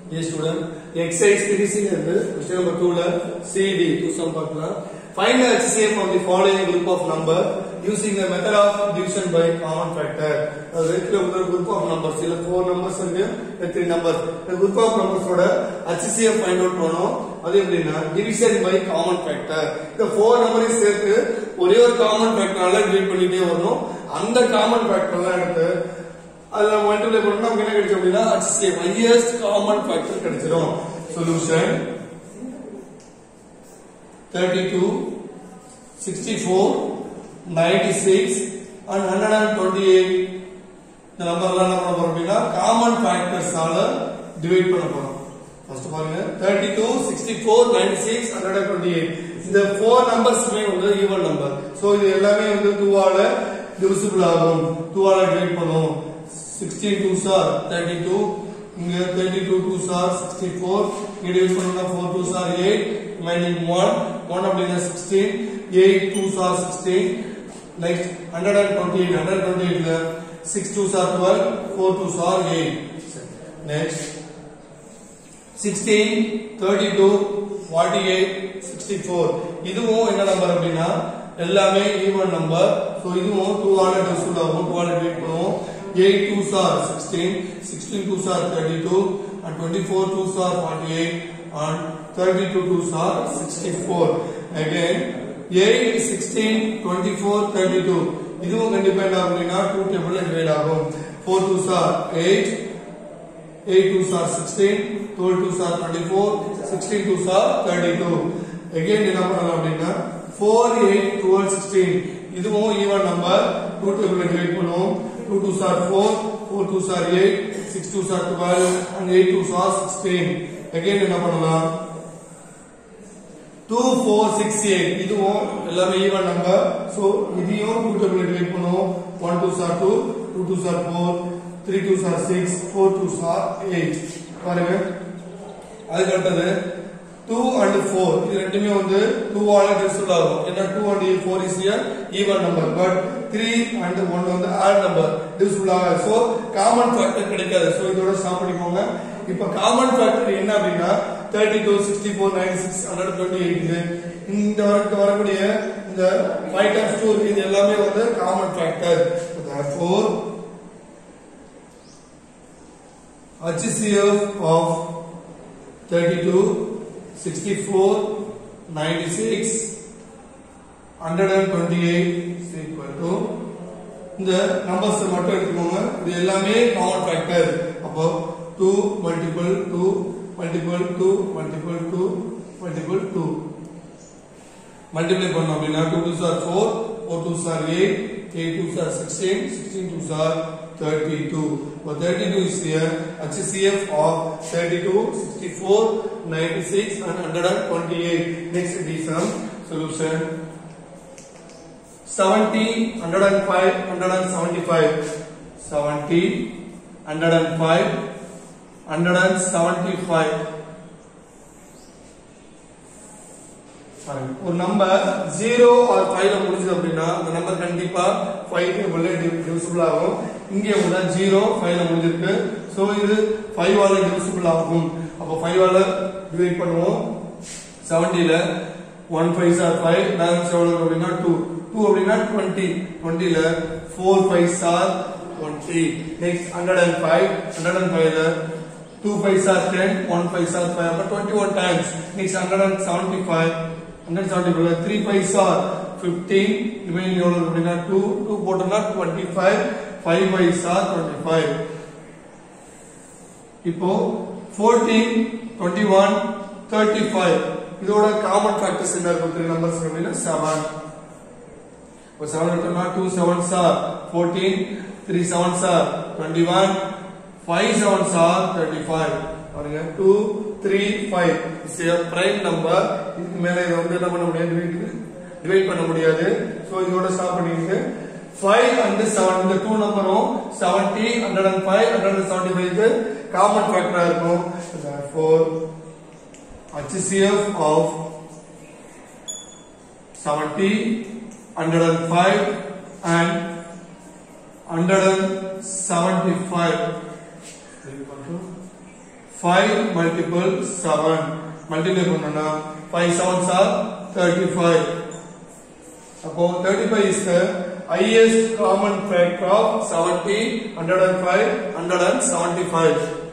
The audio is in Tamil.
Dear student, exercise 3 ல இருந்து question number 2 ல CD to sum பார்க்கலாம். Find the HCF of the following group of number using the method of division by common factor. அது இருக்கிற ஒரு group of numbers இல்ல 4 numbers இருக்கு இல்ல 3 numbers. இந்த group of numbers ஓட HCF find out பண்ணனும். அது எப்படின்னா division by common factor. இந்த 4 நம்பரையும் சேர்த்து ஒரே ஒரு common factorனால divide பண்ணிட்டே வரணும். அந்த common factor எல்லாம் எடுத்து அதுல மல்டிப்ளை பண்ணா நமக்கு என்ன கிடைக்கும் அப்படின்னா HCF highest common factor கிடைச்சிரும் solution 32 64 96 and 128 இந்த நம்பர்லாம் என்ன பண்ண போறோம் அப்படின்னா காமன் ஃபேக்டர்ஸால டிவைட் பண்ண போறோம் ஃபர்ஸ்ட் பாருங்க 32 64 96 128 இந்த ஃபோர் நம்பர்ஸ்மே வந்து ஈவன் நம்பர் சோ இது எல்லாமே வந்து 2 ஆல டிவிசிபிள் ஆகும் 2 ஆல டிவைட் பண்ணுவோம் 16 2s are 32 இங்க 32 2s are 64 இங்க டிவைட் பண்ணா 4 2s are 8 remaining 1 1 அப்படினா 16 8 2s are 16 next 128 128 ல 6 2s are 12 4 2s are 8 next 16 32 48 64 இதுவும் என்ன நம்பர் அப்படின்னா எல்லாமே ஈவன் நம்பர் சோ இதுவும் 2 ஆல டிவிசிபிள் ஆகும் 2 ஆல டிவைட் பண்ணுவோம் 8 2s are 16 16 2s are 32 and 24 2s are 48 and 32 2s are 64 again 8 16 24 32 இதுவும் கண்டிப்பா என்ன ஆகும் அப்படின்னா 2 டேபிள்ல டிவைட் ஆகும் 4 2s are 8 8 2s are 16 12 2s are 24 16 2s are 32 again என்ன பண்ணலாம் அப்படின்னா 4 8 12 16 இதுவும் ஈவன் நம்பர் 2 டேபிள்ல டிவைட் பண்ணுவோம் 2 2s are 4 4 2s are 8 6 2s are 12 and 8 2s are 16 again என்ன பண்ணலாம் 2 4 6 8 இதுவும் எல்லாமே ஈவன் நம்பர் சோ இதையும் 2 டேபிள்ல டிவைட் பண்ணுவோம் 1 2s are 2 2 2s are 4 3 2s are 6 4 2s are 8 பாருங்க அதுக்கு அடுத்தது 2 and 4 இது ரெண்டுமே வந்து 2 ஆல டிவிசிபிள் ஆகும் ஏன்னா 2 and 4 is a even number but 3 and 1 வந்து odd number டிவிசிபிள் ஆகாது சோ காமன் ஃபேக்டர் கிடைக்காது சோ இதோட ஸ்டாப் பண்ணிக்கோங்க இப்போ காமன் ஃபேக்டர் என்ன அப்படின்னா 32 64 96 128 இந்த வரைக்கும் வரக்கூடிய இந்த 5 times 2 இருக்கு இது எல்லாமே வந்து common factor therefore HCF of 32, 64, 96, 128 is equal to இந்த நம்பர்ஸ் மட்டும் எடுத்துக்கோங்க இது எல்லாமே காமன் ஃபேக்டர் அப்போ 2 multiple 2 multiple 2 multiple 2 multiple 2 multiply பண்ணோம் அப்படின்னா 2 2s are 4 4 2s are 8 8 2s are 16 16 2s are 32 for 32 is here HCF of 32 64 96 and 128 next it is some solution 70 105 175 70 105 175 பாருங்க. ஒரு நம்பர் ஜீரோ ஆர் ஃபைவ்ல முடிஞ்சது அப்படின்னா அந்த நம்பர் கண்டிப்பா ஃபைவ் டேபிள்ல டிவிசிபிள் ஆகும் இங்கே கூட ஜீரோ ஃபைவ்ல முடிஞ்சிருக்கு சோ இது ஃபைவ் ஆல டிவிசிபிள் ஆகும் அப்போ ஃபைவ் ஆல டிவைட் பண்ணுவோம் செவன்டில one five sir five balance எவ்வளவு அப்படின்னா டூ டூ அப்படின்னா டுவெண்ட்டி டுவெண்ட்டில four five sir twenty next hundred and five hundred and ஃபைவ்ல two five sir ten one five sir five அப்போ twenty one times next hundred and seventy five hundred seventy five three five sir fifteen remaining எவ்வளவு அப்படின்னா டூ டூ போட்டோம்னா twenty five five five sir twenty five இப்போ fourteen twenty one thirty five இதோட காமன் ஃபேக்டர்ஸ் என்ன இருக்கும் த்ரீ நம்பர்ஸ் அப்படின்னா செவன் இப்போ செவன் எடுத்தோம்னா two seven sir fourteen three seven sir twenty one five seven sir thirty five பாருங்க two three five is a prime number இதுக்கு மேல இதை வந்து என்ன பண்ண முடியாது டிவைட் பண்ண முடியாது ஸோ இதோட ஸ்டாப் பண்ணிட்டு ஃபைவ் அண்ட் செவன் இந்த டூ நம்பரும் seventy hundred and five hundred and seventy ஃபைவ்க்கு காமன் ஃபேக்டரா இருக்கும் four HCF of 70, 105 and 175 equal to 5 multiple 7 multiply பண்ணனா 5 sevens are 35 அப்போ 35 is the highest common factor of 70 105 175